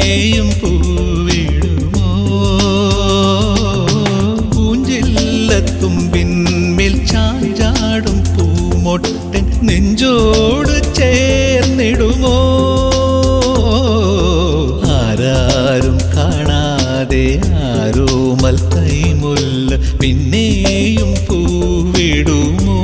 പിന്നെയും പൂവിടുമോ പൂഞ്ചില്ലത്തുമ്പിന്മേൽ ചാഞ്ചാടും പൂമൊട്ടൻ നെഞ്ചോട് ചേർന്നിടുമോ ആരാരും കാണാതെ ആരോമൽ കൈമുല്ല പിന്നെയും പൂവിടുമോ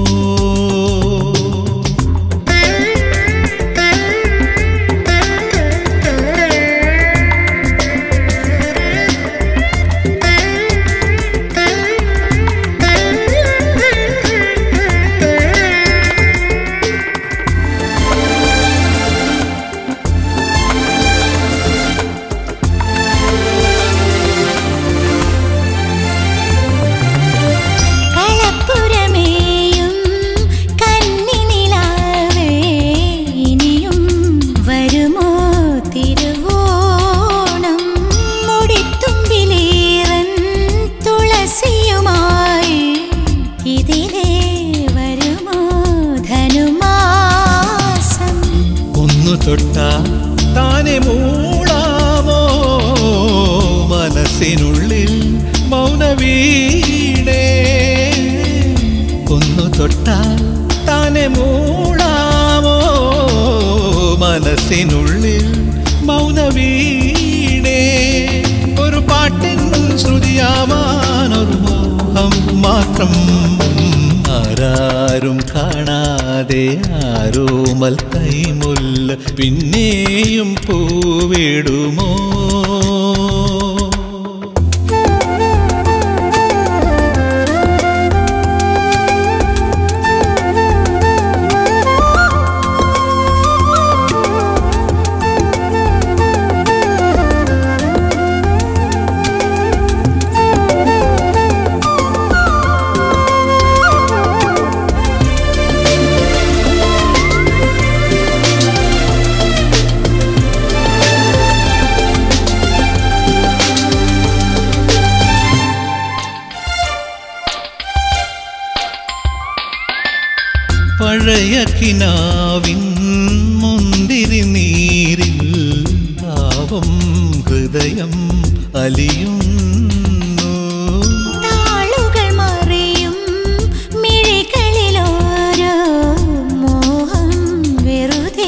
കളപ്പുരമേയും കന്നിനിലാവേ ഇനിയും വരുമോ തിരുവോണം മുടിത്തുമ്പിലേറൻ തുളസിയുമായി ഇതിലേ വരുമോ ധനുമാസം ഒന്നു തൊട്ടാ താനെ മൂളാമോ മനസ്സിനുള്ളിൽ മൗനവീണേ ഒന്നു തൊട്ടാ താനെ മൂളാമോ മനസ്സിനുള്ളിൽ മൗനവീണേ ഒരു പാട്ടിൻ ശ്രുതിയാമാനൊരു മോഹം മാത്രം ആരാരും കാണാതെ ആരോമൽ കൈമുല്ല പിന്നെയും പൂവിടുമോ പഴയ കിനാവിൻ മുന്തിരി നീരിൽ പാവം ഹൃദയം അലിയുന്നു താളുകൾ മറിയും മിഴികളിലോരോ മോഹം വെറുതെ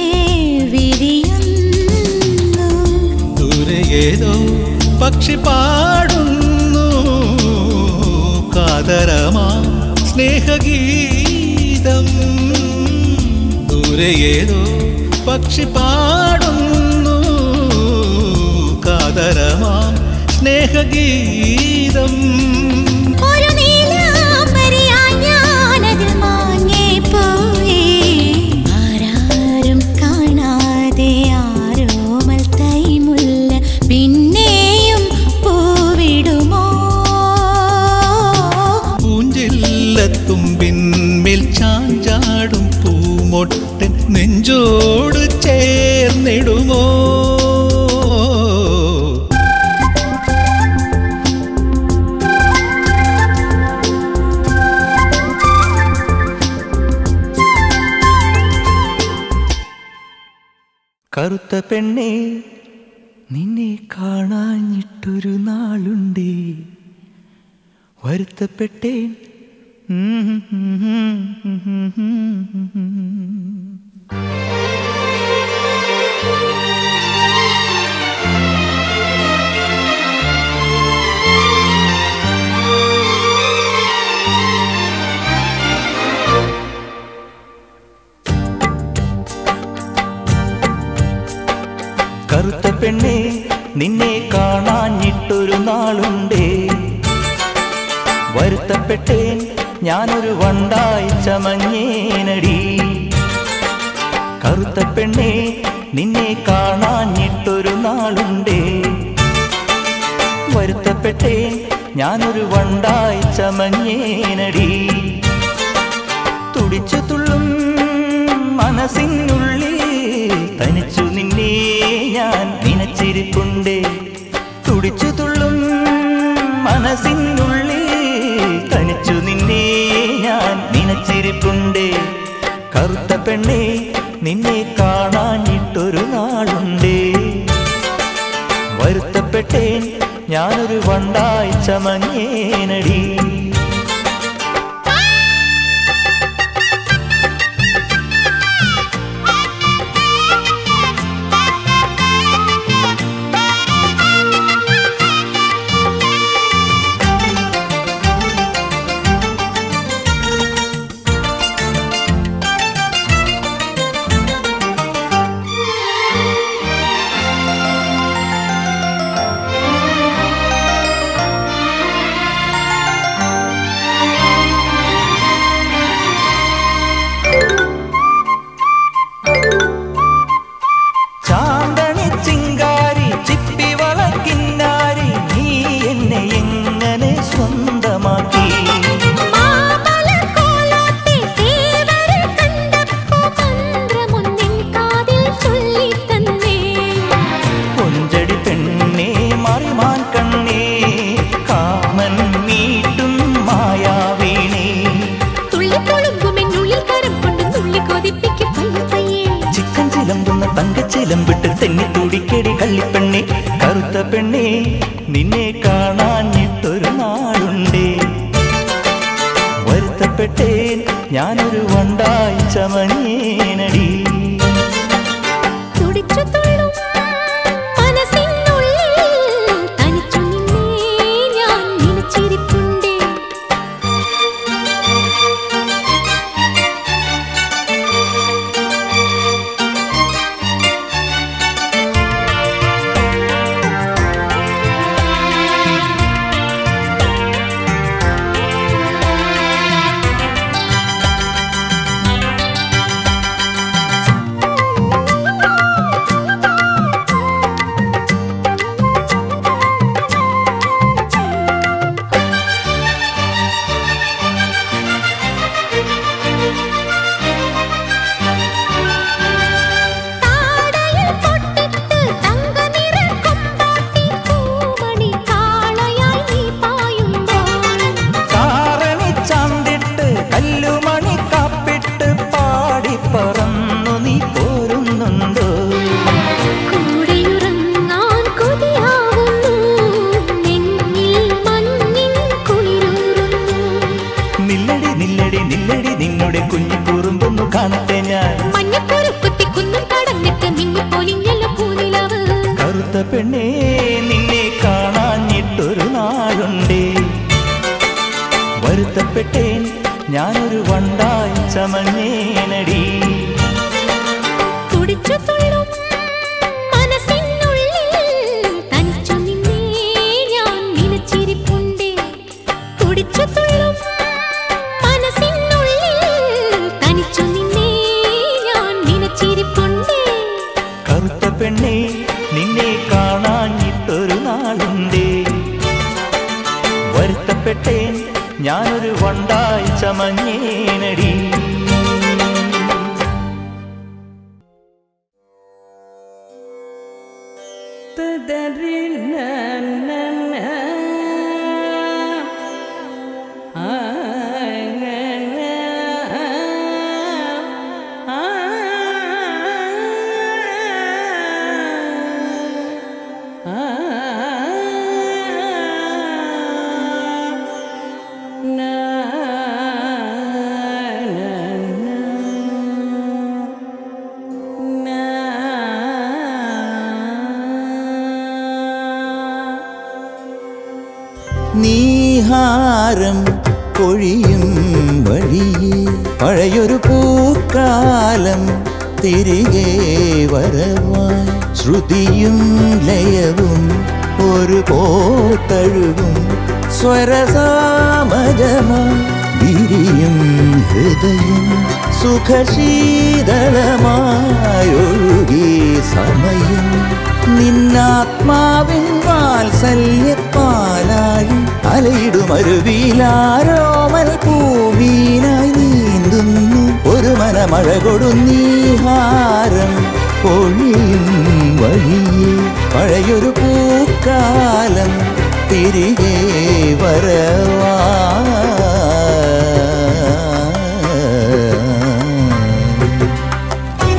വിരിയുന്നു ദൂരെ ഏതോ പക്ഷി പാടുന്നു കാതരമാ സ്നേഹഗീതം ദൂരെ ഏതോ പക്ഷി പാടുന്നു കാതരമാ സ്നേഹഗീതം ഒരു നീലാംബരിയായി ഞാനതിൽ മാഞ്ഞേപ്പോയി. ആരാരും കാണാതെ ആരോമൽ തൈമുല്ല പിന്നെയും പൂവിടുമോ പൂഞ്ചില്ലത്തുമ്പിന്മേൽ ചാഞ്ചാടും പൂമൊട്ടൻ നെഞ്ചോട് ചേർന്നിടുമോ കറുത്ത പെണ്ണേ നിന്നെ കാണാഞ്ഞിട്ടൊരു നാളുണ്ടേ വരുത്തപ്പെട്ടേൻ കറുത്ത പെണ്ണേ നിന്നെ കാണാഞ്ഞിട്ടൊരു നാളുണ്ടേ വരുത്തപ്പെട്ടേൻ ഞാനൊരു വണ്ടായി ചമഞ്ഞേനടി കറുത്ത പെണ്ണേ നിന്നെ കാണാഞ്ഞിട്ടൊരു നാളുണ്ടേ വരുത്തപ്പെട്ടേൻ ഞാനൊരു വണ്ടായി ചമഞ്ഞേനടി തുടിച്ചു തുള്ളും മനസ്സിനുള്ളിൽ തനിച്ചു നിന്നെ ഞാൻ നനച്ചിരിപ്പുണ്ടേ തുടിച്ചു തുള്ളും മനസ്സിനുള്ളിൽ തനിച്ചു നിന്നെ ഞാൻ നനച്ചിരിപ്പുണ്ടേ കറുത്ത പെണ്ണേ നിന്നെ കാണാഞ്ഞിട്ടൊരു നാളുണ്ടേ കറുത്തപ്പെട്ടേൻ ഞാനൊരു വണ്ടായി ചമഞ്ഞേനടി ചാന്തണി ചിങ്കാരി ചിപ്പി വളക്കിന്നാരി നീ എന്നെ എങ്ങനെ സ്വന്തമാക്കി മാമലക്കോലാത്തെ തേവരെ കണ്ടപ്പോ മന്ത്രമൊന്നിൻ കാതിൽ ചൊല്ലിത്തന്നേ. കൊഞ്ചടി പെണ്ണേ മറിമാൻ കണ്ണേ കാമൻ മീട്ടും മായാവീണേ തുള്ളിത്തുളുമ്പുമെന്നുള്ളിൽ കരം കൊണ്ട് തുള്ളി കൊതിപ്പിക്കും പയ്യെ പയ്യെ. ചിക്കൻ ചിലമ്പുന്ന തങ്കച്ചിലമ്പിട്ട് തെന്നി തുടിക്കടി കള്ളിപ്പെണ്ണേ കറുത്ത പെണ്ണേ നിന്നെ കാണാഞ്ഞിട്ടൊരു നാളുണ്ടേ വരുത്തപ്പെട്ടേൻ ഞാനൊരു വണ്ടായി ചമഞ്ഞേനടി തുടിച്ചു തുള്ളും മനസ്സിനുള്ളിൽ തനിച്ചു നിന്നേ ഞാൻ നിലച്ചിരിപ്പുണ്ടേ. താടയിൽ പൊട്ടിട്ട് തങ്കനിറ കൊമ്പാട്ടി പൂമണി കാളയായി നീ പായുമ്പോൾ കാരണി ചാന്തിട്ട് കല്ലുമണി കാപ്പിട്ട് പാടി പറന്നു നീ പോരുന്നുണ്ടോ കൂടെയുറങ്ങാൻ കൊതിയാവുന്നു നെഞ്ഞിൽ മഞ്ഞിൻ കുളിരൂറുന്നു നില്ലടി നില്ലടി നില്ലടി നിന്നുടെ കുഞ്ഞു കുറുമ്പൊന്നു കാണട്ടെ ഞാൻ മഞ്ഞപ്പുര കുത്തി കുന്നും കടന്നിട്ട് മിന്നിപ്പൊലിഞ്ഞല്ലോ പൂനിലവ് കറുത്ത പെണ്ണേ നിന്നെ കാണാഞ്ഞിട്ടൊരു നാളുണ്ടേ വരുത്തപ്പെട്ടേൻ ഞാനൊരു വണ്ടായി ചമഞ്ഞേനടി തുടിച്ചു തുള്ളും മനസ്സിനുള്ളിൽ തനിച്ചു നിന്നേ ഞാൻ നിലച്ചിരിപ്പുണ്ടേ തുടിച്ചു തുള്ളും മനസ്സിനുള്ളിൽ തനിച്ചു നിന്നേ ഞാൻ നിലച്ചിരിപ്പുണ്ടേ കറുത്ത പെണ്ണേ നിന്നെ കാണാഞ്ഞിട്ടൊരു നാളുണ്ടേ വരുത്തപ്പെട്ടേൻ ഞാനൊരു വണ്ടായി ചമഞ്ഞേനടി നീഹാരം പൊഴിയും വഴിയെ പഴയൊരു പൂക്കാലം തിരികെ വരവാൻ ശ്രുതിയും ലയവും ഒരു പോത്തഴുകും സ്വരസാമജമായി വിരിയും ഹൃദയം സുഖശീതളമായൊഴുകി സമയം നിന്നാത്മാവിൻ വാത്സല്യപ്പാലാഴി അലയിടുമരുവിലാരോമൽ ഭൂമിയിലായി നീന്തുന്നു ഒരു മനമഴ കൊടുന്നീഹാരം പൊഴിയും വഴിയെ പഴയൊരു പൂക്കാലം തിരികെ വരവാ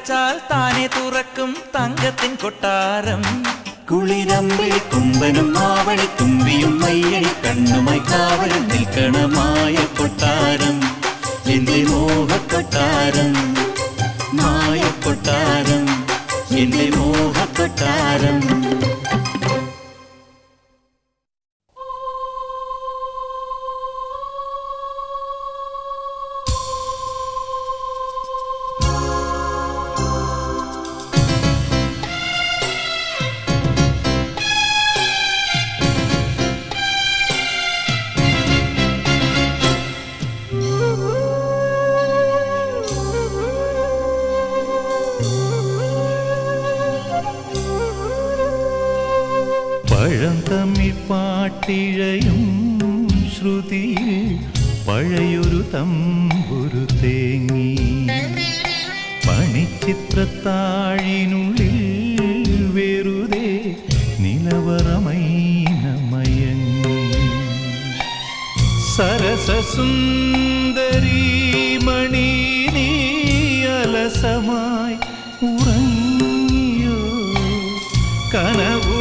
അടച്ചാൽ താനെ തുറക്കും തങ്കത്തിൻ കൊട്ടാരം കുളിരമ്പിളി കുമ്പനും ആവണി തുമ്പിയും മയ്യണി കണ്ണുമായി കാവലും നിൽക്കണമായ കൊട്ടാരം എന്റെ മോഹക്കൊട്ടാരം മായ കൊട്ടാരം എന്റെ മോഹക്കൊട്ടാരം പഴം തമ്മിൽ പാട്ടിഴയും ശ്രുതിയിൽ പഴയൊരു തമ്പുരു തേങ്ങി പണിച്ചിത്രത്താഴിനുള്ളിൽ വെറുതെ നിലവറമൈനമയങ്ങി സരസസുന്ദരീ മണി നീ അലസമായി ഉറങ്ങിയോ കനവു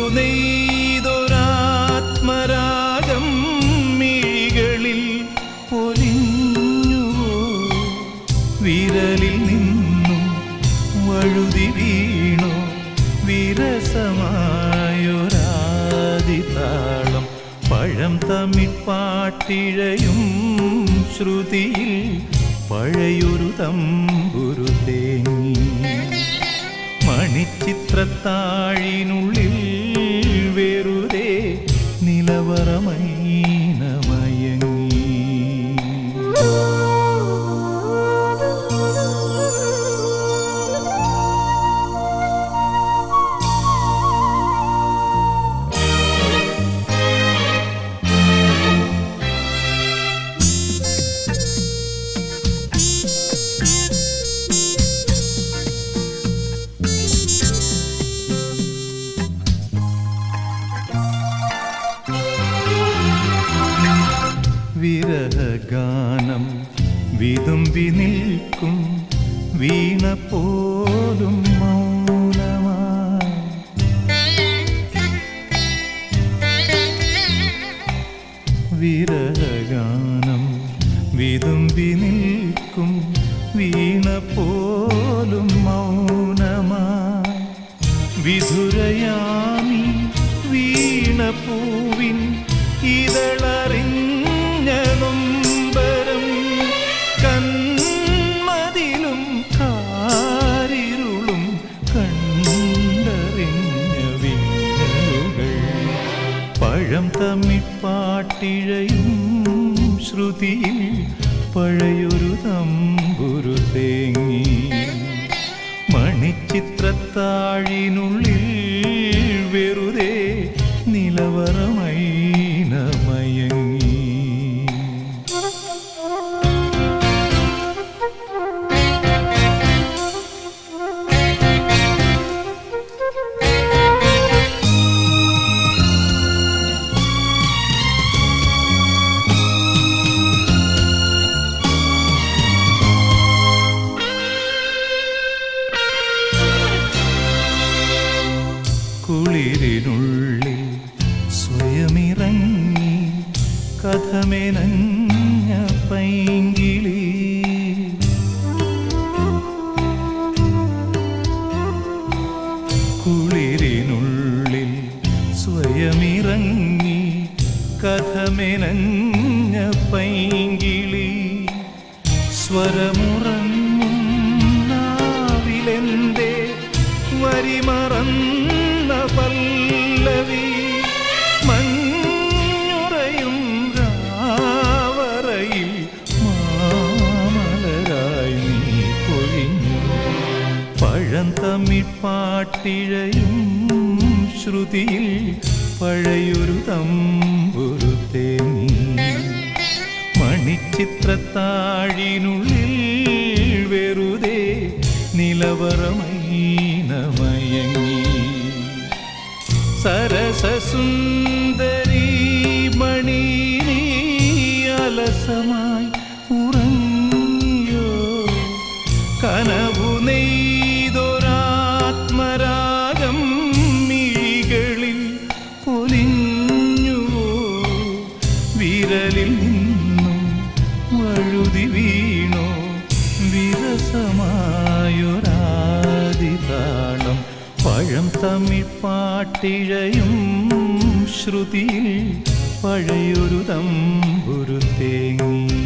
നെയ്തൊരാത്മരാഗം മിഴികളിൽ പൊലിഞ്ഞുവോ വിരലിൽ നിന്നും വഴുതി വീണോ വിരസമായൊരാദിതാളം പഴം തമ്മിൽ പാട്ടിഴയും ശ്രുതിയിൽ പഴയൊരു തമ്പുരു തേങ്ങി മണിച്ചിത്രത്താഴിനുള്ളിൽ വെറുതെ നിലവറമൈനമയങ്ങി വിരഹഗാനം വിതുമ്പി നിൽക്കും വീണ പോലും മൗനമായി വിരഹഗാനം വിതുമ്പി നിൽക്കും വീണ പോലും മൗനമായി വിധുരയാമി വീണപൂവിൻ ഇതളറിഞ്ഞ നൊമ്പരം കന്മതിലും കാരിരുളും കണ്ടറിഞ്ഞ വിങ്ങലുകൾ പഴം തമ്മിൽ പാട്ടിഴയും ശ്രുതിയിൽ പഴയൊരു തമ്പുരു തേങ്ങി മണിച്ചിത്രത്താഴിനുള്ളിൽ വെറുതെ നിലവറമൈനമയങ്ങി കുളിരിനുള്ളിൽ സ്വയമിറങ്ങി കഥമെനഞ്ഞ പൈങ്കിളി കുളിരിനുള്ളിൽ സ്വയമിറങ്ങി കഥമെനഞ്ഞ പൈങ്കിളി സ്വരമുറങ്ങും നാവിലെന്തേ വരിമറന്ന പല്ലവി മഞ്ഞുറയും രാവറയിൽ മാമലരായി നീ പൊഴിഞ്ഞു പഴം തമ്മിൽ പാട്ടിഴയും ശ്രുതിയിൽ പഴയൊരു തമ്പുരു തേങ്ങി മണിച്ചിത്രത്താഴിനുള്ളിൽ വെറുതെ നിലവറമൈനമയങ്ങി സരസസുന്ദരീ മണി നീ അലസമായി ഉറങ്ങിയോ കനവു നെയ്തൊരാത്മരാഗം ശ്രുതി വീണോ വിരസമായൊരാദിതാളം പഴം തമിഴ് പാട്ടിഴയും ശ്രുതിയിൽ പഴയൊരു തമ്പുരു തേങ്ങി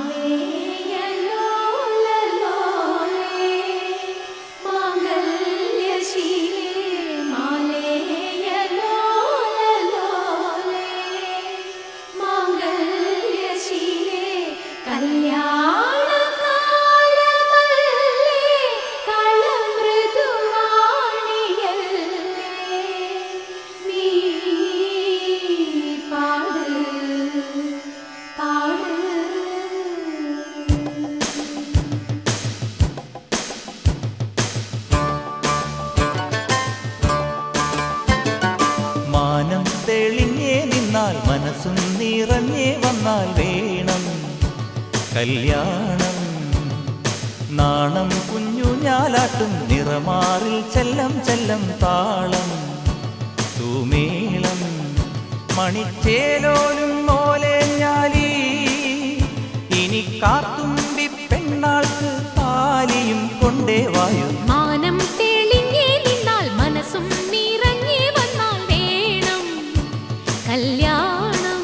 മാനം തെളിഞ്ഞേ നിന്നാൽ മനസ്സും നിറഞ്ഞേ വന്നാൽ വേണം കല്യാണം നാണം കുഞ്ഞു ഞാലാട്ടും നിറമാറിൽ ചെല്ലം ചെല്ലം താളം തൂമേളം മണിച്ചേലോലും മോലെ ഞാലി ഇനി കാത്തുമ്പി പെണ്ണാൾക്ക് താലിയും കൊണ്ടേ വായു മാനം തെളിഞ്ഞേ നിന്നാൽ മനസ്സും നിറഞ്ഞേ വന്നാൽ വേണം കല്യാണം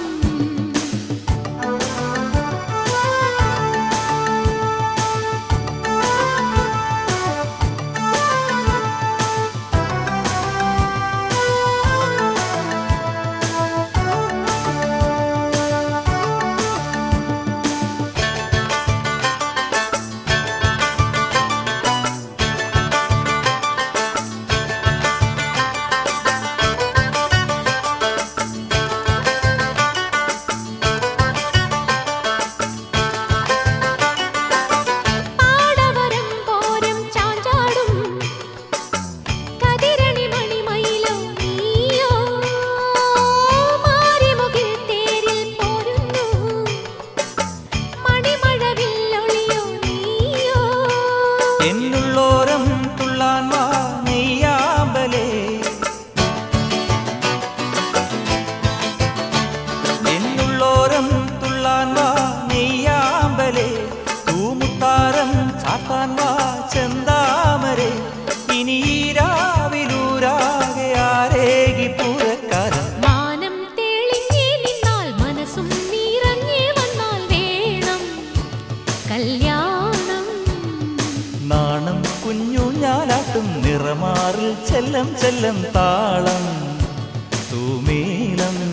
പാടവരം പോരം ചാഞ്ചാടും കതിരണി മണിമയിലോ നീയോ മാരിമുകിൽ തേരിൽ പോരുന്നു മണിമഴവില്ലൊളിയോ നീയോ എന്നുള്ളോരം തുള്ളാൻ വാ നെയ്യാമ്പലേ എന്നുള്ളോരം തുള്ളാൻ വാ നെയ്യാമ്പലേ തൂമുത്താരം ചാത്താൻ വാ ചെന്താമരേ ഇനി ഈ രാവിലൂരാകെ ആരേകി പൂരക്കാരൻ മാനം തെളിഞ്ഞേ നിന്നാൽ മനസ്സും നിറഞ്ഞേ വന്നാൽ വേണം കല്യാണം നാണം കുഞ്ഞു ഞാലാട്ടും നിറമാറിൽ ചെല്ലം ചെല്ലം താളം തൂമേലം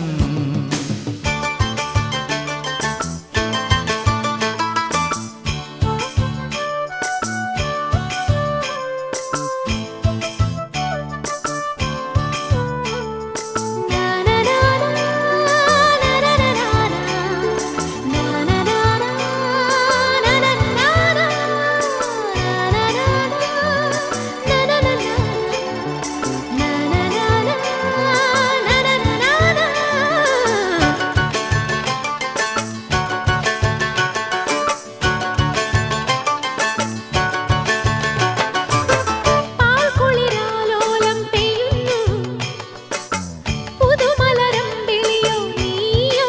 പാൽക്കുളിരാലോലം പെയ്യുന്നു പുതുമലരം വിളിയോ നീയോ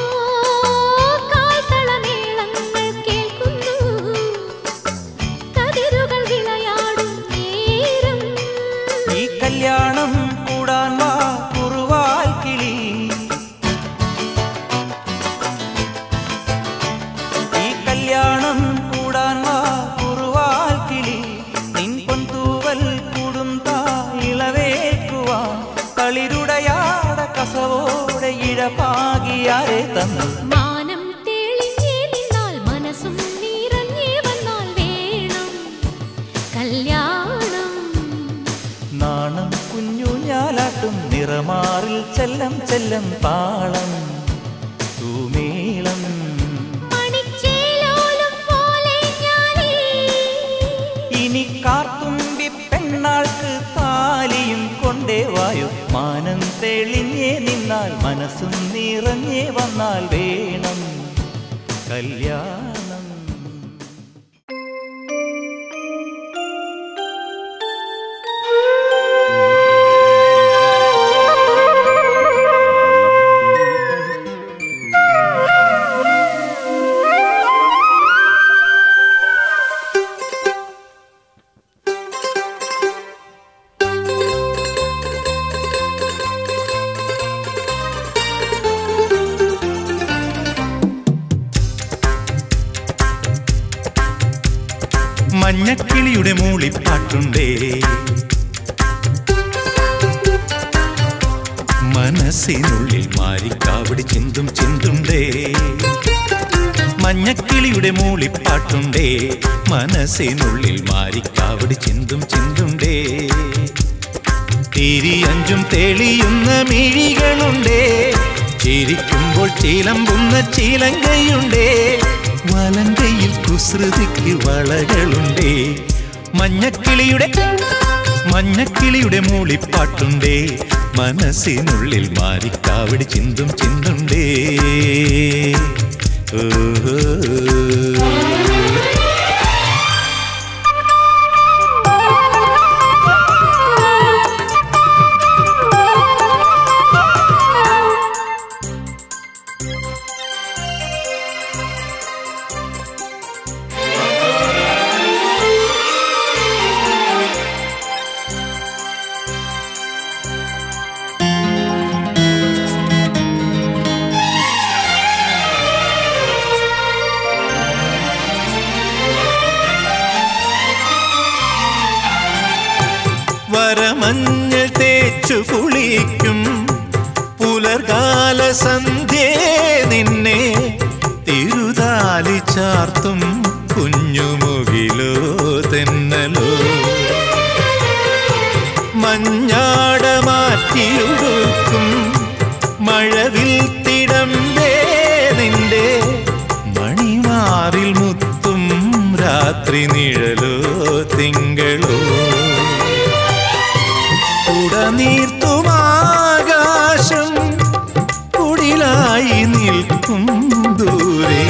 കാൽത്തളമേളങ്ങൾ കേൾക്കുന്നു കതിരുകൾ വിളയാടും നേരം ഈ കല്യാണം കൂടാൻ വാ കുറുവാൽ കിളി ഈ കല്യാണം കൂടാൻ വാ കുറുവാൽ കിളി നിൻ പൊന്തൂവൽ കൂടും താ ഇളവേക്കുവാ കളിരുടയാട കസവോടെ ഇഴപാകിയാരെ തന്നു മാനം തെളിഞ്ഞേ നിന്നാൽ മനസ്സും നിറഞ്ഞേ വന്നാൽ വേണം കല്യാണം നാണം കുഞ്ഞു ഞാലാട്ടും നിറമാറിൽ ചെല്ലം ചെല്ലം താളം തൂമേളം മണിച്ചേലോലും പോലെ ഞാനീ ഇനി കാർത്തുമ്പി പെണ്ണാൾക്ക് താലിയും കൊണ്ടേ വായു മാനം തെളിഞ്ഞേ നിന്നാൽ മനസ്സും നിറഞ്ഞേ വന്നാൽ വേണം കല്യാണം ആ മഞ്ഞക്കിളിയുടെ മൂളിപ്പാട്ടുണ്ടേ മനസ്സിനുള്ളിൽ മാരിക്കാവടി ചിന്തും ചിന്തുണ്ടേ മഞ്ഞക്കിളിയുടെ മൂളിപ്പാട്ടുണ്ടേ മനസ്സിനുള്ളിൽ മാരിക്കാവടി ചിന്തും ചിന്തുണ്ടേ തിരിയഞ്ചും തെളിയുന്ന മിഴികളുണ്ടേ ചിരിക്കുമ്പോൾ ചിലമ്പുന്ന ചിലങ്കയുണ്ടേ വലങ്കയിൽ കുസൃതിക്ക് വളകളുണ്ടേ മഞ്ഞക്കിളിയുടെ മഞ്ഞക്കിളിയുടെ മൂളിപ്പാട്ടുണ്ടേ മനസ്സിനുള്ളിൽ മാറിക്കാവടി ചിന്തും ചിന്തുണ്ടേ ഓഹോ വരമഞ്ഞൾ തേച്ചു കുളിക്കും പുലർകാല സന്ധ്യേ നിന്നെ തിരുതാലി ചാർത്തും കുഞ്ഞുമുകിലോ തെന്നലോ മഞ്ഞാട മാറ്റിയൊടുക്കും മഴവിൽ തിടമ്പേ നിന്റെ മണിമാറിൽ മുത്തും രാത്രി നിഴലോ തിങ്കളോ ഉടനീർത്തുമാകാശം കുടിലായി നിൽക്കും ദൂരെ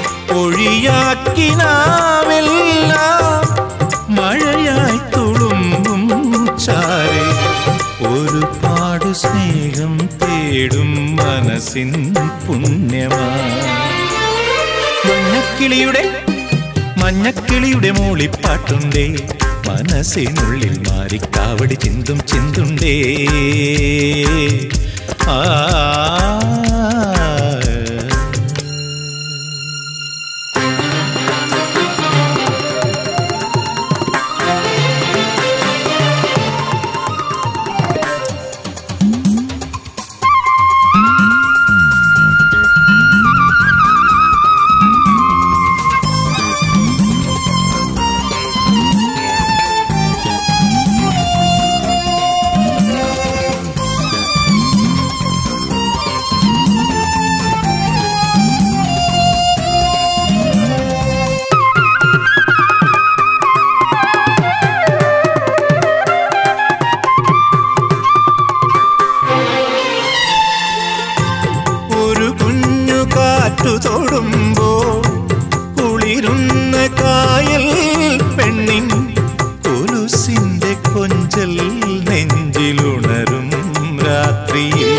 ഒഴിയാക്കിനാവെല്ലാം മഴയായി തുളുമ്പും ചാരെ ഒരുപാട് സ്നേഹം തേടും മനസ്സിൻ പുണ്യമാ മഞ്ഞക്കിളിയുടെ മഞ്ഞക്കിളിയുടെ മൂളിപ്പാട്ടുണ്ടേ മനസ്സിനുള്ളിൽ മാറിക്കാവടി ചിന്തും ചിന്തുണ്ടേ ആ ഒരു കുഞ്ഞു കാറ്റു തൊടുമ്പോ കുളിരുന്ന കായൽ പെണ്ണിൻ കൊലുസിന്റെ കൊഞ്ചൽ നെഞ്ചിലുണരും രാത്രിയിൽ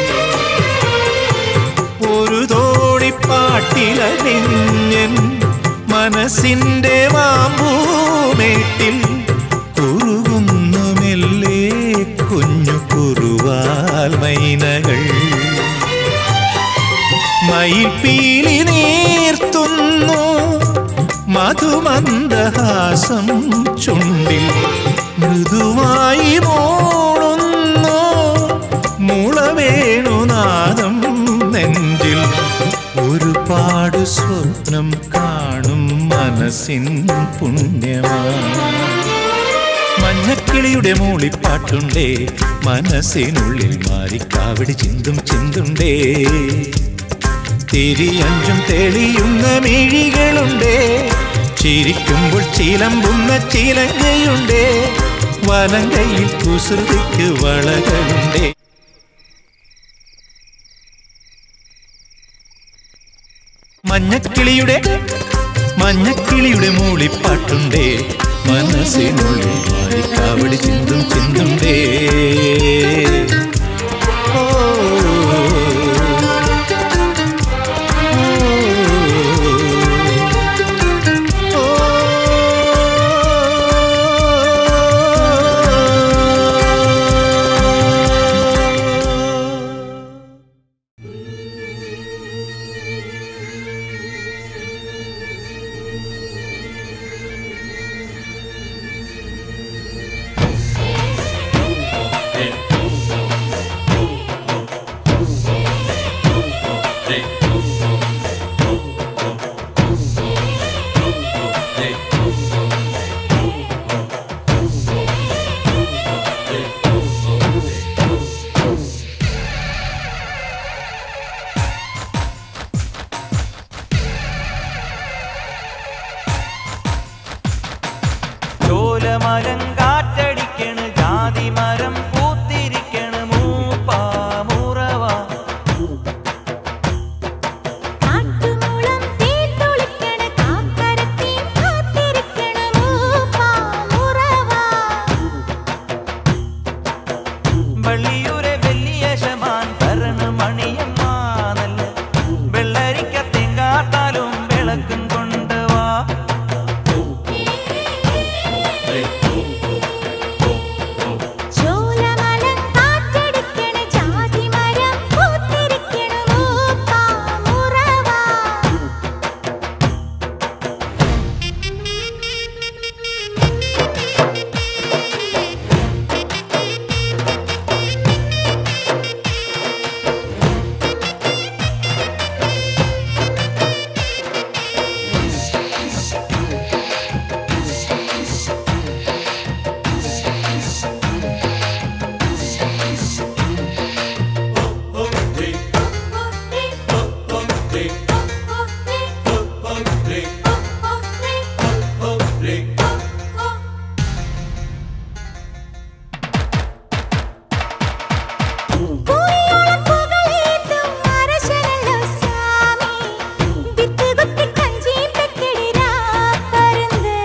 ഒരു തോടിപ്പാട്ടിലണിഞ്ഞൻ മനസ്സിന്റെ മാമ്പൂമേട്ടിൽ കുറുകുന്നു മെല്ലെ കുഞ്ഞു കുറുവാൽ മൈനകൾ മയിൽപ്പീലി നീർത്തുന്നു മധുമന്ദഹാസം ചുണ്ടിൽ മൃദുവായി മോളുന്നു മുളവേണുനാദം നെഞ്ചിൽ ഒരുപാട് സ്വപ്നം കാണും മനസ്സിൻ പുണ്യമാ മഞ്ഞക്കിളിയുടെ മൂളിപ്പാട്ടുണ്ടേ മനസ്സിനുള്ളിൽ മാറിക്കാവടി ചിന്തും ചിന്തുണ്ടേ തിരിയഞ്ചും തെളിയുന്ന മിഴികളുണ്ടേ ചിരിക്കുമ്പോൾ ചിലമ്പുന്ന ചിലങ്കയുണ്ടേ വലങ്കയിൽ കുസൃതിക്ക് വളകളുണ്ടേ മഞ്ഞക്കിളിയുടെ മഞ്ഞക്കിളിയുടെ മൂളിപ്പാട്ടുണ്ടേ മനസ്സിനുള്ളിൽ മാറിക്കാവടി ചിന്തും ചിന്തുണ്ടേ ഓ ആ ചോലമരം കാറ്റടിക്കണ് ജാതി മരം പൂത്തിരിക്കണ് മൂപ്പാ മുറവാ കാട്ടുമൂളം തീർത്തൊളിക്കണ കാക്കരത്തീൻ കാത്തിരിക്കണ മൂപ്പാ മുറവാ വള്ളിയൂരെ വലിയ ശമാൻ ഭരണ മണിയമ്മാനല്ല വെള്ളരിക്ക തെങ്കാത്താലും വിളക്കും കൊണ്ടുവാ ചോലമലം കാറ്റടിക്കണ ജാതിമരം പൂത്തിരിക്കണ മൂപ്പാ മുറവാ പൂയോളം പുകളേന്തും അരശനല്ലോ സ്വാമി. വിത്തുകുത്തി കഞ്ചിയും പെക്കിടിരാ പരുന്ത്.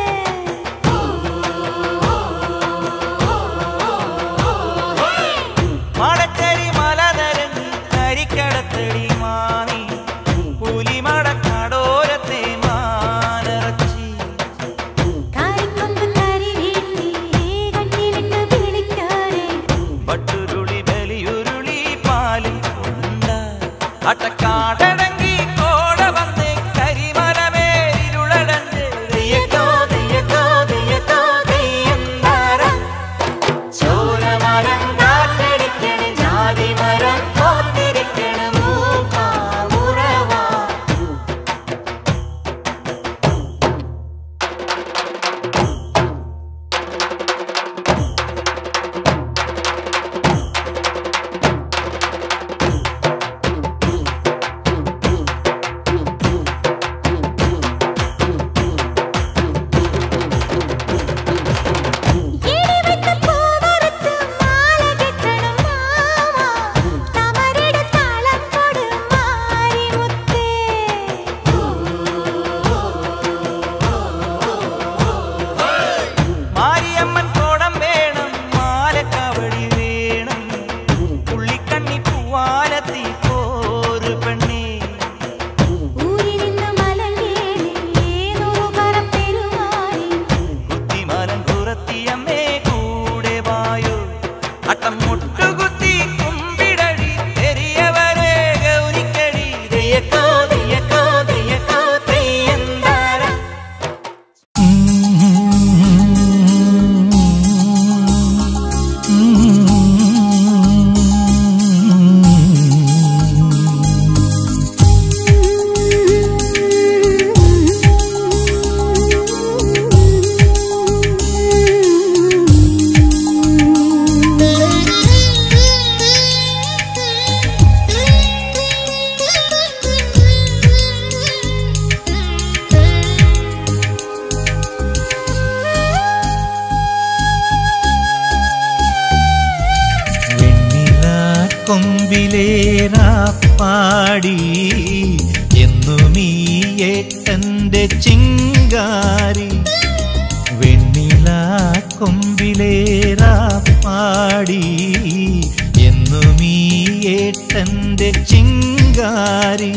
മടച്ചരി മല നരങ്ങി കരിക്കടത്തടി മാമി പുലിമടക്കാടോരത്തെ മാനറച്ചി കാരിക്കൊമ്പ് കരിവീഴ്ത്തി കണ്ണിലിട്ട് പിടിക്കാതെ. പട്ടുരുളി ബലിയുരുളി പാലിൽ കൊണ്ട അട്ടക്കാടടങ്ങി കോട വന്ന് കരിമരമേരിരുളടഞ്ഞ് തെയ്യക്കോ തെയ്യക്കോ തെയ്യക്കോ തെയ്യന്താരം ചോരമരം കാറ്റടിക്കണ് ജാതിമരം പോത്തിരിക്കണ് മൂക്കാ മുറവാ ഇടിവെട്ട് പൂവറുത്ത് മാല കെട്ടണം മാമാ. തമരയുടെ താളം കൊട് മാരിമുത്തേ. മാരിയമ്മൻ കോടം വേണം മാലക്കവടി വേണം പുള്ളിക്കണ്ണി പൂവാലത്തി പോരു പെണ്ണേ ഊരിനിന്ന് മലങ്ങേറി നൂറുകരം പെരുമാറി. കുത്തിമരം കുറത്തിയമ്മേ കൂടെ വായോ അട്ടം മുട്ടുകുത്തി കുമ്പിടടി തെരിയവരെ ഗൗരിക്കടി തെയ്യക്കോ തെയ്യക്കോ തെയ്യക്കോ തെയ്യന്താരം വെണ്ണില കൊമ്പിലേറാ പാടി എന്നും ഈ ഏട്ടന്റെ ചിങ്കാരി വെണ്ണില കൊമ്പിലേറാ പാടി എന്നും ഈ ഏട്ടന്റെ ചിങ്കാരി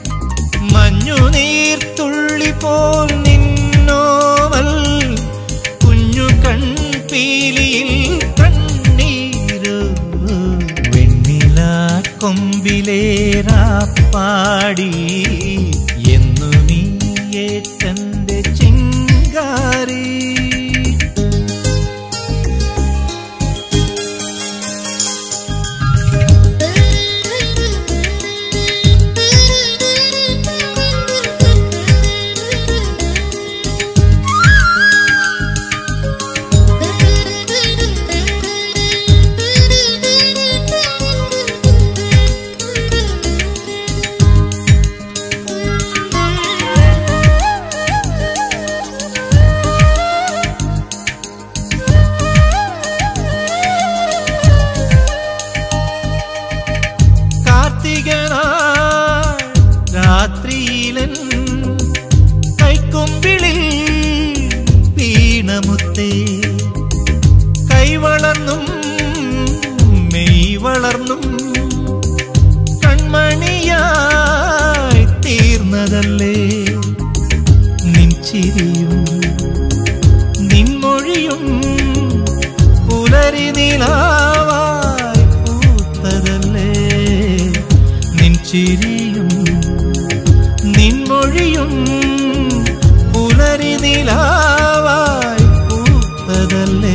മഞ്ഞുനീർത്തുള്ളി പോൽ നിന്നോവൽ കുഞ്ഞു കൺപീലിയിൽ കണ്ണീരു വെണ്ണില കൊമ്പിലേറാ പാടി എന്നും ഈ ഏട്ടന്റെ ചിങ്കാരി Thank you. നിൻമൊഴിയും പുലരി നിലാവായി പൂത്തതല്ലേ നിൻ ചിരിയും നിൻമൊഴിയും പുലരി നിലാവായി പൂത്തതല്ലേ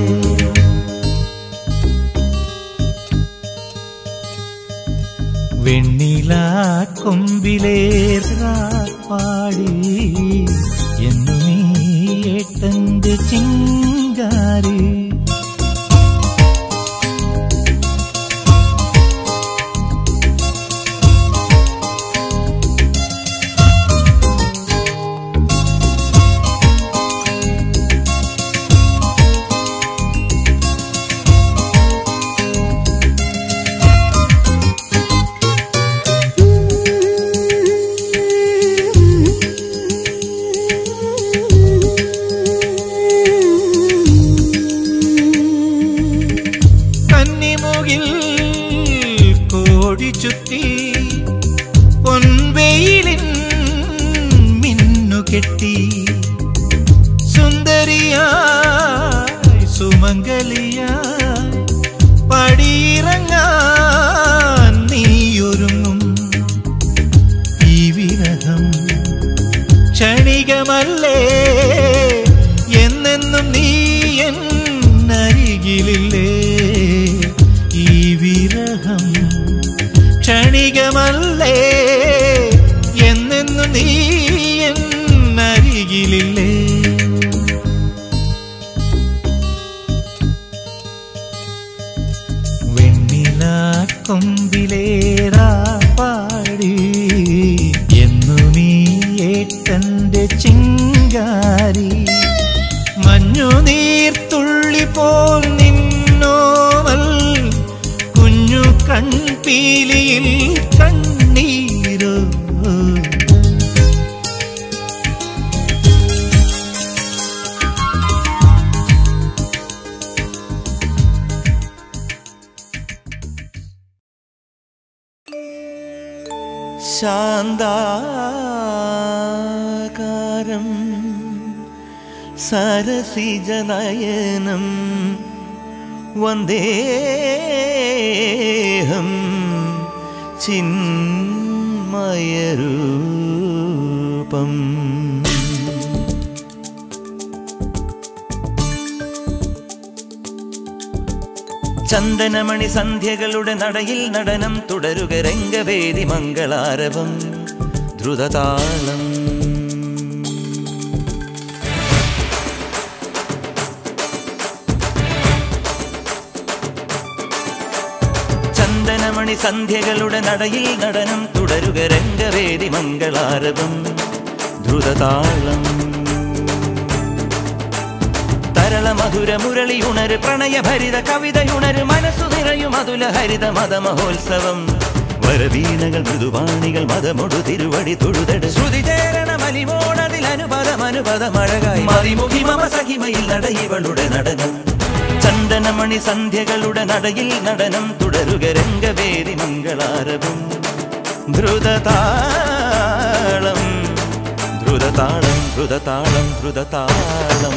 വെണ്ണില കൊമ്പിലേറാപ്പാടി എന്നു നീ ഏട്ടന്റെ ചിങ്കാരി കന്നിമുകിൽ കോടി ചുറ്റി പൊൻവെയിലിൻ മിന്നു കെട്ടി സുന്ദരിയായി സുമംഗലിയായി പടിയിറങ്ങാൻ നീയൊരുങ്ങും ഈ വിരഹം ക്ഷണികമല്ലേ എന്നെന്നും നീ എന്നരികിലില്ലേ ഈ വിരഹം ക്ഷണികമല്ലേ എന്നെന്നും നീ എന്നരികിലില്ലേ വെണ്ണില കൊമ്പിലേറാ പാടി എന്നു നീ ഏട്ടന്റെ ചിങ്കാരി മഞ്ഞു നീർത്തുള്ളി പോൽ നിന്നോവൽ കുഞ്ഞു കൺപീലിയിൽ കണ്ണീരോ ശാന്താകാരം സരസിജനയനം വന്ദേഹം ചിന്മയരൂപം ചന്ദനമണി സന്ധ്യകളുടെ നടയിൽ നടനം തുടരുക രംഗവേദി മംഗളാരവം ദ്രുതതാളം ചന്ദനമണി സന്ധ്യകളുടെ നടയിൽ നടനം തുടരുക രംഗവേദി മംഗളാരവം ദ്രുതതാളം തരള മധുര മുരളിയുണര് പ്രണയഭരിത കവിതയുണര് മനസ്സു നിറയും അതുല ഹരിത മത മഹോത്സവം വരവീണകൾ മൃദുവാണികൾ മതമൊടു തിരുവടി തൊഴുതട് ശ്രുതി ചേരണ മലിമോടതിൽ അനുപദം അനുപദം അഴകായി മതിമുഖി മമ സഹിമയിൽ നടയിവളുടെ നടനം ചന്ദനമണി സന്ധ്യകളുടെ നടയിൽ നടനം തുടരുക രംഗവേദി മംഗളാരവും ദ്രുതതാളം ദ്രുതതാളം ദ്രുതതാളം ദ്രുതതാളം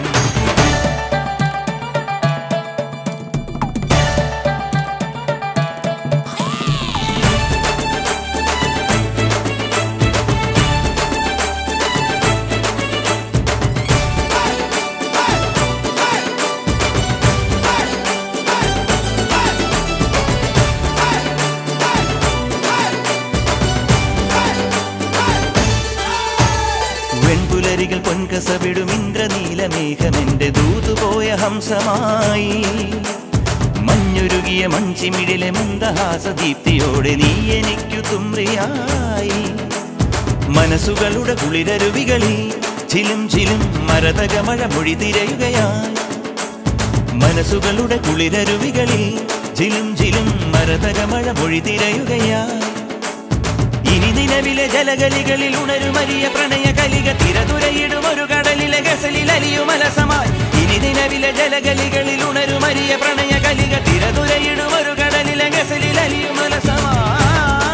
വെൺപുലരികൾ പൊൻകസവിടും ഇന്ദ്രനീലമേഘമെന്റെ ദൂതുപോയ ഹംസമായി മഞ്ഞുരുകിയ മൺചിമിടിലെ മന്ദഹാസദീപ്തിയോടെ നീ എനിക്കു തുമ്രിയായി മനസ്സുകളുടെ കുളിരരുവികളിൽ ചിലും ചിലും മരതകമഴ മൊഴി തിരയുകയായി മനസ്സുകളുടെ കുളിരരുവികളിൽ ചിലും ചിലും മരതകമഴ മൊഴി തിരയുകയായി ഇനി നിലവിലെ ജലഗലികളിൽ ഉണരുമരിയ പ്രണയ കലിക തിരതുരയിടും ഒരു കടലിലെ ഗസലിൽ അലിയുമലസമായി ഇനി നിലവിലെ ജലഗലികളിൽ ഉണരുമരിയ പ്രണയ കലിക തിരതുരയിടും ഒരു കടലിലെ ഗസലിൽ അലിയുമലസമായി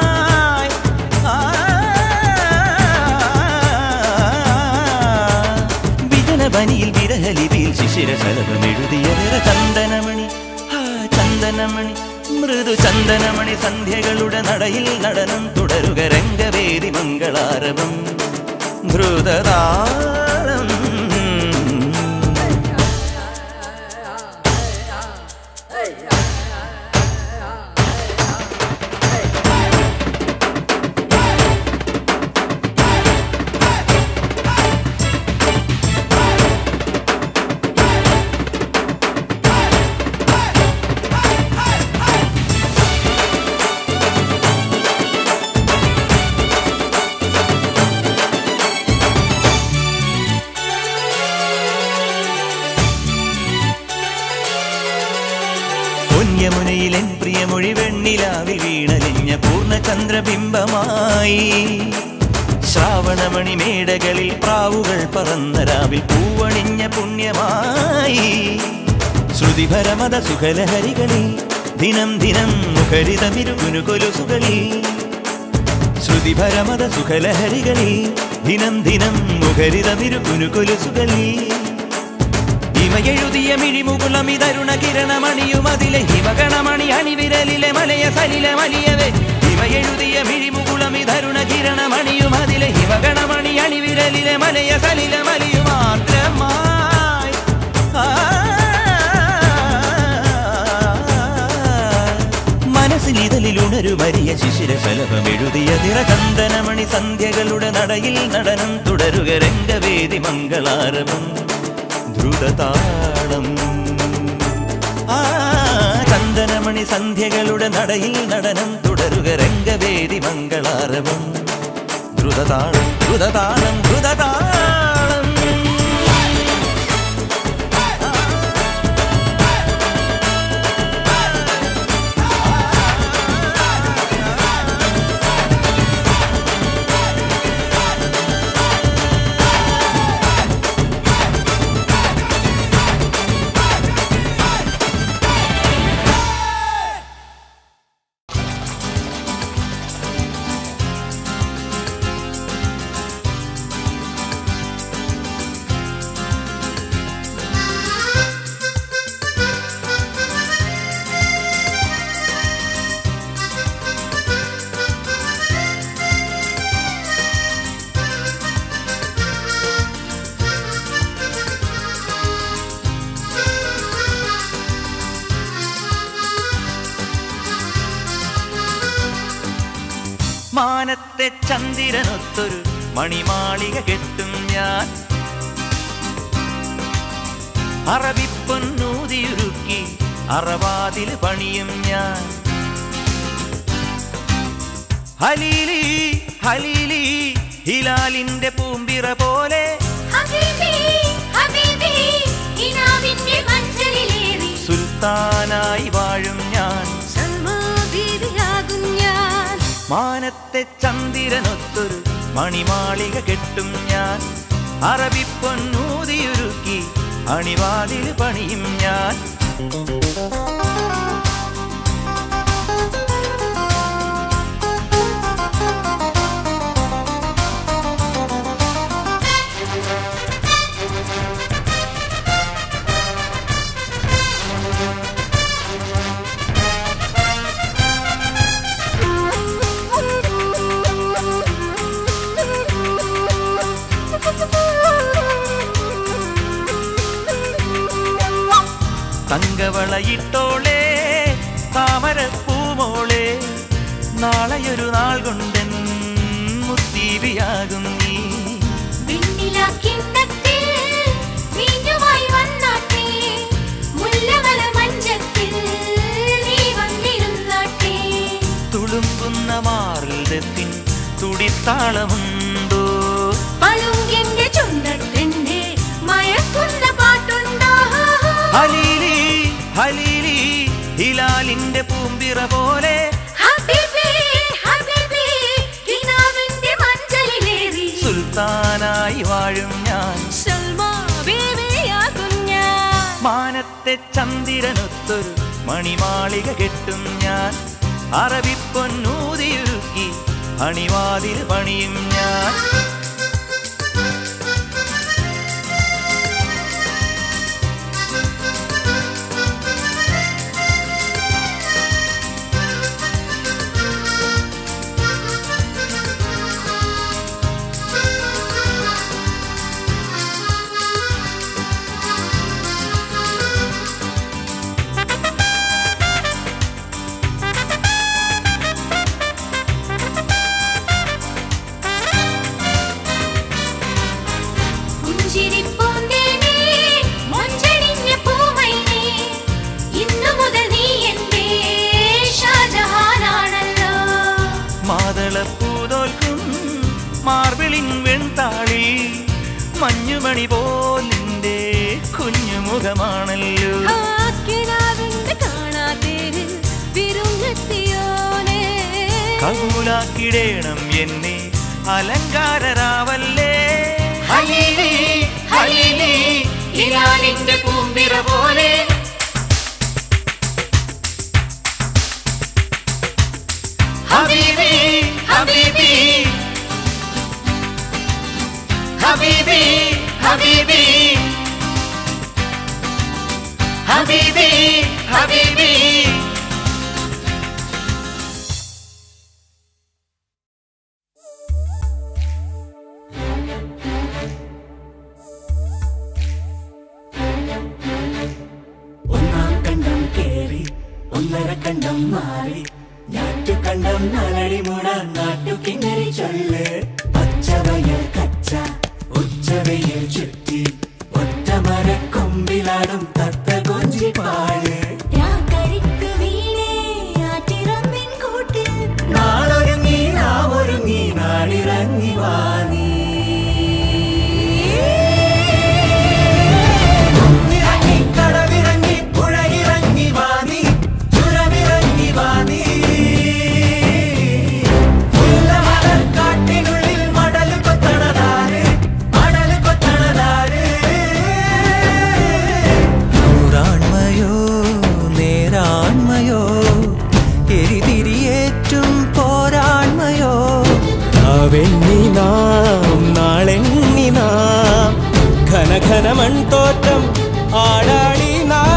ആ പനിയിൽ വിരഹലിപിയിൽ ശിശിര ശലഭമെഴുതിയ നിറ ചന്ദനമണി ആ ചന്ദനമണി മൃദു ചന്ദനമണി സന്ധ്യകളുടെ നടയിൽ നടനം തുടരുക രംഗവേദി മംഗളാരവം ധ്രുതതാളം പൊന്യമുനയിലെൻ പ്രിയമൊഴി വെണ്ണിലാവിൽ വീണലിഞ്ഞ പൂർണ്ണചന്ദ്രബിംബമായി ശ്രാവണമണി മേടകളിൽ പ്രാവുകൾ പറന്ന രാവിൽ പൂവണിഞ്ഞ പുണ്യമായി ശ്രുതിഭരമത സുഖലഹരികളിൽ ദിനം ദിനം മുഖരിതമിരുകുനു കൊലുസുകളിൽ ശ്രുതിഭരമത സുഖലഹരികളിൽ ദിനം ദിനം മുഖരിതമിരുകുനു കൊലുസുകളിൽ ഹിമയെഴുതിയ മിഴിമുകുളമിതരുണ കിരണമണിയുമതിലെ ഹിമഗണമണി അണിവിരലിലെ മലയ സലിലെ മലിയവേ ഹിമയെഴുതിയ മിഴിമുകുളമിതരുണ കിരണമണിയുമതിലെ ഹിമഗണമണി അണിവിരലിലെ മലയ സലിലെ മലിയു മാത്രമായി ആ, മനസ്സിനിതലിൽ ഉണരുമരിയ ശിശിര ശലഭമെഴുതിയ നിറചന്ദനമണി സന്ധ്യകളുടെ നടയിൽ നടനം തുടരുക രംഗവേദി മംഗളാരവം ദ്രുതതാളം ആ ചന്ദനമണി സന്ധ്യകളുടെ നടയിൽ നടനം തുടരുക രംഗവേദി മംഗളാരവം ദ്രുതതാളം ദ്രുതതാളം ദ്രുതതാളം മാനത്തെ ചന്ദ്രനൊത്തൊരു മണിമാളിക കെട്ടും ഞാൻ അറബിപ്പൊന്നൂതിയുരുക്കി അറവാതിൽ പണിയും ഞാൻ ഹലീലി ഹലീലി ഹിലാലിന്റെ പൂമ്പിറ പോലെ ഹബീബി ഹബീബി ഇനാവിന്റെ മഞ്ചലിലേറി സുൽത്താനായി വാഴും ഞാൻ സൽമാ ബീവിയാകും ഞാൻ മാനത്തെ ചന്ദ്രനൊത്തൊരു മണിമാളിക കെട്ടും ഞാൻ അറബിപ്പൊന്നൂതിയുരുക്കി അണിവാതിൽ പണിയും ഞാൻ തങ്കവളയിട്ടോളേ താമരപ്പൂമോളെ നാളെയൊരു നാൾ കൊണ്ടൻ മുത്തീവിയാകും നീ വിണ്ണിലാക്കിണ്ണത്തിൽ വീഞ്ഞുമായി വന്നാട്ടെ മുല്ലമല മഞ്ചത്തിൽ നീ വന്നിരുന്നാട്ടെ തുളുമ്പുന്ന മാറിൽ തുടിത്താളമുണ്ടോ പളുങ്കിന്റെ ചുണ്ടത്തിന്റെ മയക്കുന്ന പാട്ടുണ്ടോ ഹലീലി ഹലീലി ഹിലാലിന്റെ പൂമ്പിറ പോലെ ഹബീബി ഹബീബി കിനാവിന്റെ മഞ്ചലിലേറി സുൽത്താനായി വാഴും ഞാൻ സൽമാ ബീവിയാകും ഞാൻ മാനത്തെ ചന്ദ്രനൊത്തൊരു മണിമാളിക കെട്ടും ഞാൻ അറബിപ്പൊന്നൂതിയുരുക്കി അണിവാതിൽ പണിയും ഞാൻ പുഞ്ചിരിപ്പൂന്തേനേ, മൊഞ്ചണിഞ്ഞ പൂമൈനേ, ഇന്നു മുതൽ നീ എന്റെ ഷാജഹാനാണല്ലോ മാതളപ്പൂതോൽക്കും മാർബിളിൻ വെൺതാളി മഞ്ഞുമണി പോലിന്റെ കുഞ്ഞുമുഖമാണല്ലോ ആക്കിനാവിന്റെ കാണാതേരിൽ വിരുന്നെത്തിയോനേ. കകൂലാക്കിടേണം എന്നെ അലങ്കാരരാവല്ലേ ഹലീലി ഹലീലി ഇരാനിന്റെ പൂമ്പിറ പോലെ ഹബീബി ഹബീബി ഹബീബി ഹബീബി ഹബീബി ഹബീബി ഒന്നാം കണ്ടം കേറി ഒന്നര കണ്ടം മാറി ഞാറ്റു കണ്ടം നാലടി മൂടാൻ നാട്ടു കിങ്ങരി ചൊല്ല് പച്ചവയൽ കച്ച ഉച്ചവയിൽ ചുറ്റി ഒറ്റമര കൊമ്പിലാടും തത്ത കൊഞ്ചി പാട് രാക്കരിക്ക് വീണേ ആറ്റിറമ്പിൻ കൂട്ടിൽ നാളൊരുങ്ങി നാമൊരുങ്ങി നാടിറങ്ങി വാങ്ങി ഇറങ്ങി കടവിറങ്ങി പുഴയിറങ്ങി വാങ്ങി ചുരമിറങ്ങി വാങ്ങി മുല്ലമലർ കാട്ടിനുള്ളിൽ മടല് കൊത്തണതാര് മടല് കൊത്തണതാര് നൂറാൺമയോ നേരാൺമയോ എരിതിരിയേറ്റും പോരാൺമയോ അവെണ്ണി നാം നാളെണ്ണി നാം ഘന ഘന മൺതോറ്റം ആടാടി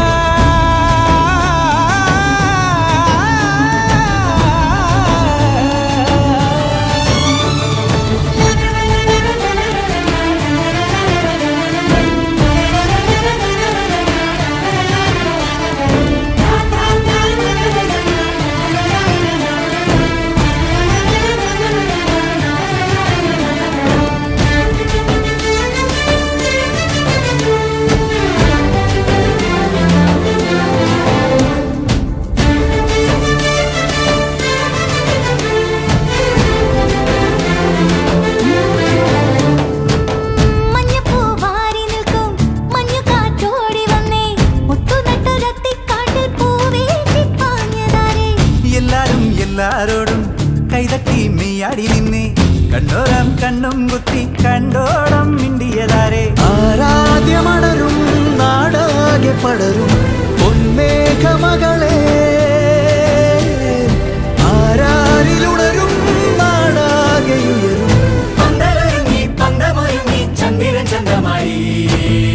മഞ്ഞപ്പൂ വാരി നിൽക്കും മഞ്ഞു കാറ്റോടി വന്നേ മുട്ടുനട്ടൊരത്തിക്കാട്ടിൽ പൂവേറ്റിപ്പാഞ്ഞതാരേ എല്ലാരും എല്ലാരോടും കൈതട്ടി മെയ്യാടി നിന്നെ കണ്ടോരം കണ്ണും കുത്തി കണ്ടോടം മിണ്ടിയതാരെ ആരാധ്യമടരും നാടാകെ പടരും പൊന്മേഘമകളെ ആരാരിലുണരും നാടാകെ ഉയരും പന്തലൊരുങ്ങി പന്തമൊരുങ്ങി ചന്ദ്രൻ ചന്തമായി